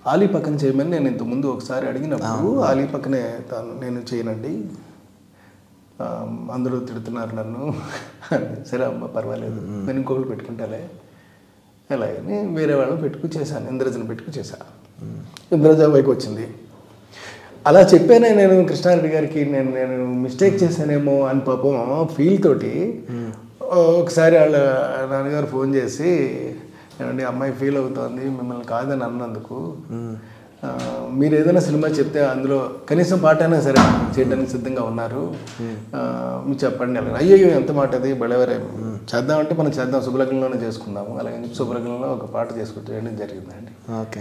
ఆలీ పక్కన చేయమని నేను ఇంతకుముందు ఒకసారి అడిగినప్పుడు ఆలీ పక్కనే తాను నేను చేయనండి ఆ, అందరూ తిడుతున్నారు నన్ను సరే అమ్మ పర్వాలేదు నేను ఇంకొకటి పెట్టుకుంటాలే అలాగని వేరే వాళ్ళని పెట్టుకు చేశాను ఇంద్రజను పెట్టుకు చేశా ఇంద్రజ పైకి వచ్చింది అలా చెప్పానే నేను కృష్ణారెడ్డి గారికి నేను నేను మిస్టేక్ చేశానేమో అని పాపం ఫీల్ తోటి ఒకసారి వాళ్ళ నాన్నగారు ఫోన్ చేసి ఏమండి అమ్మాయి ఫీల్ అవుతోంది మిమ్మల్ని కాదని అన్నందుకు ఆ, మీరు ఏదైనా సినిమా చెప్తే అందులో కనీసం పాట అయినా సరే చేయడానికి సిద్ధంగా ఉన్నారు ఆ, మీరు చెప్పండి అలాగే అయ్యో ఎంత మాట అది బలవరే చేద్దామంటే మనం చేద్దాం శుభలగ్నంలోనే చేసుకుందాము అలాగే చెప్పి శుభలగ్నంలో ఒక పాట చేసుకుంటూ చేయడం జరిగిందండి ఓకే